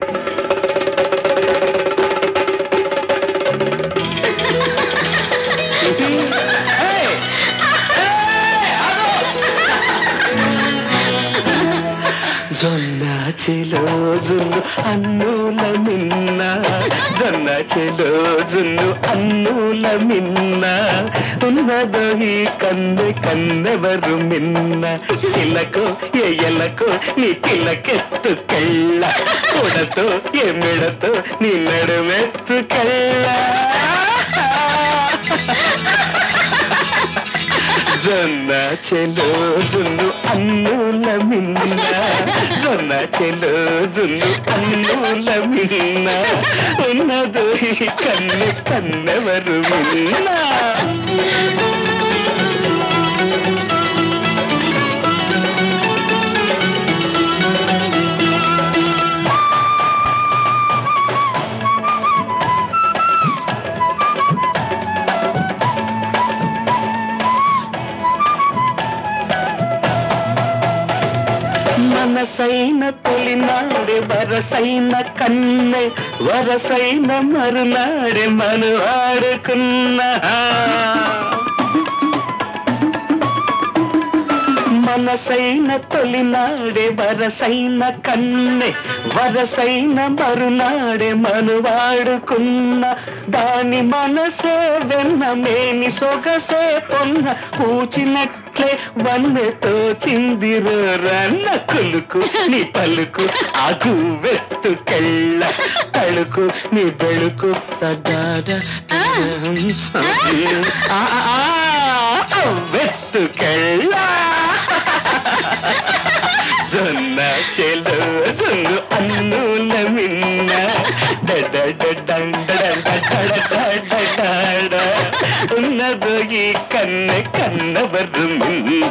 ఏయ్! ఏయ్! ఆగు! జొన్న చెలో జున్ను అన్నుల మిన్న జొన్న చెలో జున్ను అన్నుల మిన్న ఉన్నదో ఈ కన్నె కన్నెవరు మిన్న చిలకు ఎయ్యలకు నీ పిల్లకెత్తు కళ్ళ కొడతో ఎమ్మిడతో నీ నడుమెత్తు కళ్ళ జొన్న చెలో జున్ను అన్నుల మిన్న జొన్న చెలో జున్ను అన్నుల మిన్న ఉన్నదో ఈ కన్నె కన్నెవరు మిన్న మనసైన తొలినాడే వరసైన కన్నె వరసైన మరునాడే మను ఆడుకున్నా మనసైన తొలినాడే వరసైన కన్నె వరసైన మరునాడే మనువాడుకున్న దాని మనసే వెన్న మేని సొగసే పొన్న పూచినట్లే వన్నెతో చిందిరు రన్న కులుకు నీ పలుకు అగు వెత్తు కెళ్ళ తళుకు నీ బెళుకు తగాద వెత్తు కెళ్ళ జొన్న చెలు జొన్ను అన్నుల మిన్న డడ ఉన్నదో ఈ కన్నె కన్నవరు మిన్న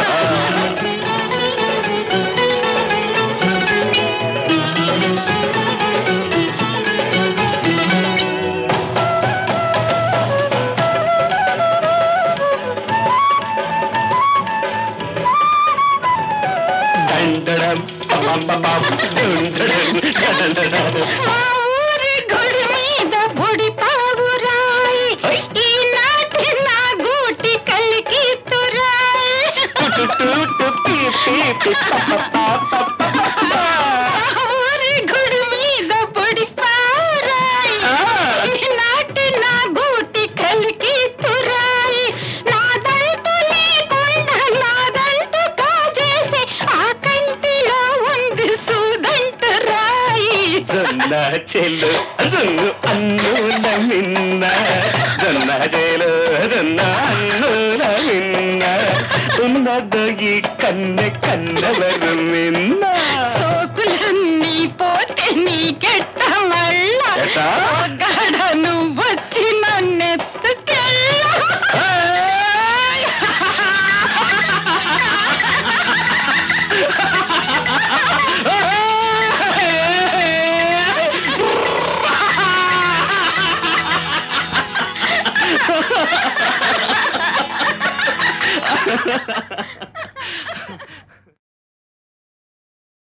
దండడం పపపపం, డుండడం, డడడడం. మా ఊరి గుడి మీద బుడి పావురాయి ఈనాటి నా గూటి కలికి తురాయి టుటుటు, పీ, పీ, పీ, పపపపపపప. మా ఊరి గుడి మీద బుడి పావురాయి ఆ. ఈనాటి నా గూటి కలికి తురాయి నాదంటూ లేకుండా నాదంటూ కాజేసి ఆ కంటిలో ఉంది సూదంటు రాయి జొన్న చెల్లు జొన్ను అన్నుల మిన్న జొన్న చెలు జొన్న అన్నుల మిన్న ఉన్నదో ఈ కన్నె కన్నవరు మిన్న సోకులన్నీ పోతే నీకెట్ట మళ్ళా ఎట్టా? ఒక్కడ నువ్వు